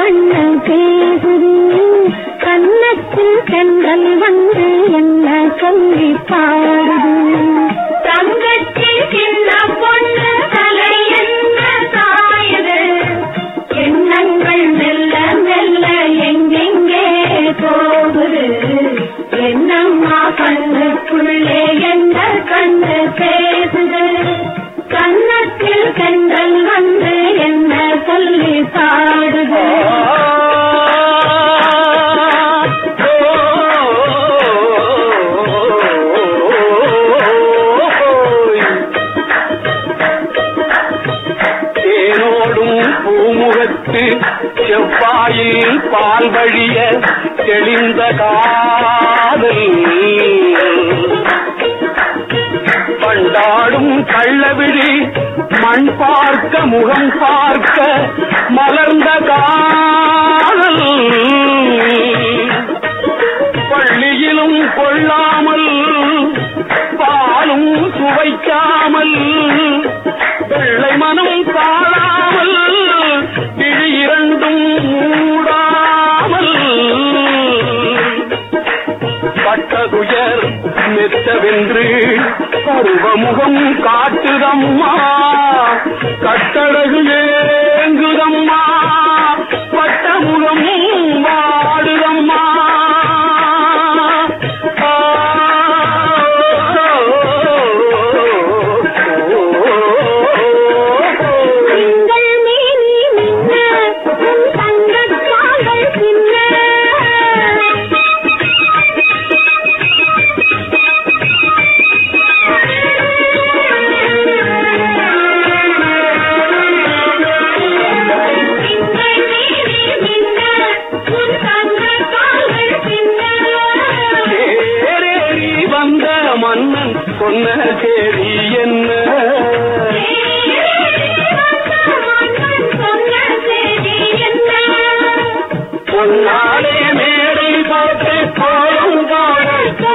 கண்ணு பேசுது கன்னத்தில் தென்றல் வந்து என்ன சொல்லி பாடுது தங்கத்தில் சின்ன பொண்ணு தலை என்ன சாயுது எண்ணங்கள் மெல்ல மெல்ல எங்கெங்கே போகுது என்னம்மா கண்ணுக்குள்ளே என்ன கண்ணு பேசுது கன்னத்தில் கண்கள் வந்து என்ன சொல்லி பாடுது தேனோடும் பூமுகத்து செவ்வாயில் பால் வழிய தெளிந்த காதல் பண்டாடும் கள்ளவிழி மண் பார்க்க முகம் பார்க்க மலர்ந்த காதல் பள்ளியிலும் கொள்ளாமல் பாலும் சுவைக்காமல் வெள்ளை மனம் தாழாமல் விழி இரண்டும் மூடாமல் பட்டதுயர் மெத்தவென்று பருவமுகம் காட்டுதம்மா கட்டழகு ஏங்குதம்மா பட்டமுகம் வாடுதம்மா திங்கள் மேனி மின்ன உன் தங்கக் கால்கள் பின்ன திங்கள் மேனி மின்ன உன் தங்கக் கால்கள் பின்ன தேரேறி வந்த மன்னன் சொன்ன சேரி என்ன பொன்னாலே மேடை பார்த்து கோலம் காண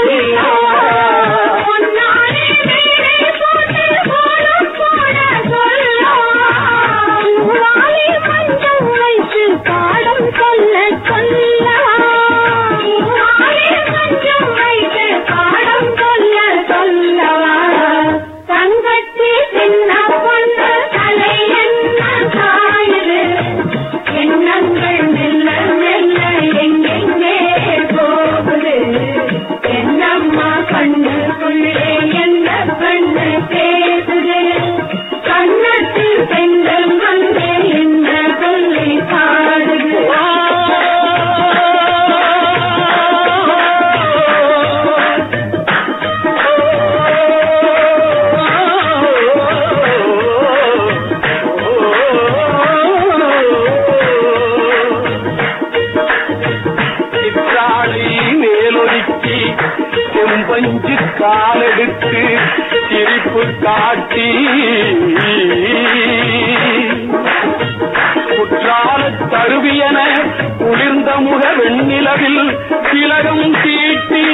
பாடம் சொல்ல சொல்ல பாடம் சொல்ல சொல்லவா தங்கச்சி சின்ன பொண்ணு தலை என்ன காயுது எண்ணங்கள் மெல்ல மெல்ல எங்கெங்கே போகுது என்னம்மா கண்ணுக்குள்ளே என்ன கண்ணு பேசுது கண்ணத்தில் பெண்கள் வந்து என்ன சொல்லி பாடுது சிற்றாளி மேலொதுக்கி செம்பஞ்சு காலெடுத்து சிரிப்பு காட்டி குற்றால தருவியன குளிர்ந்த முக வெண்ணிலவில் திலகம் தீட்டி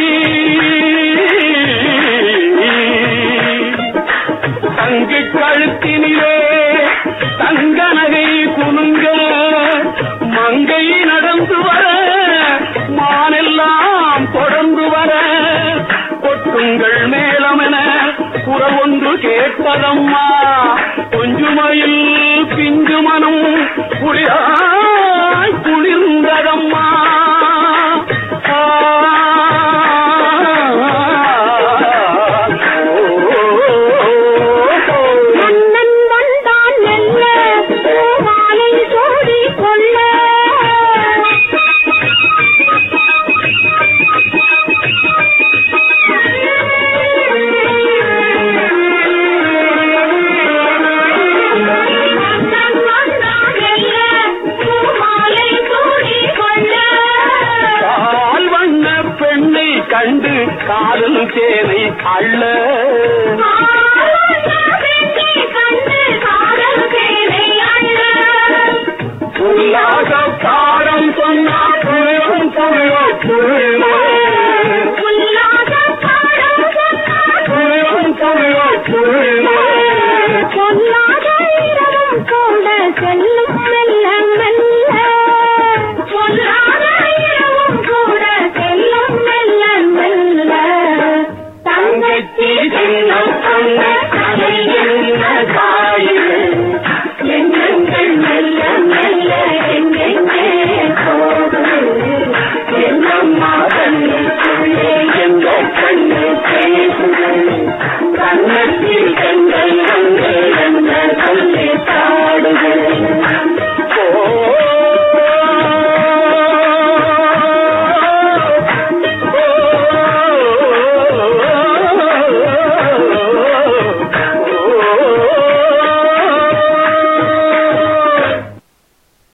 தங்கு கழுத்தினிலே தங்க நகை குலுங்க மங்கை நடந்து வர மானெல்லாம் தொடர்ந்து வர கொட்டுங்கள் மேலமென குரல் ஒன்று கேட்பதம்மா கொஞ்சுமையில் பிஞ்சு மனம் புரியா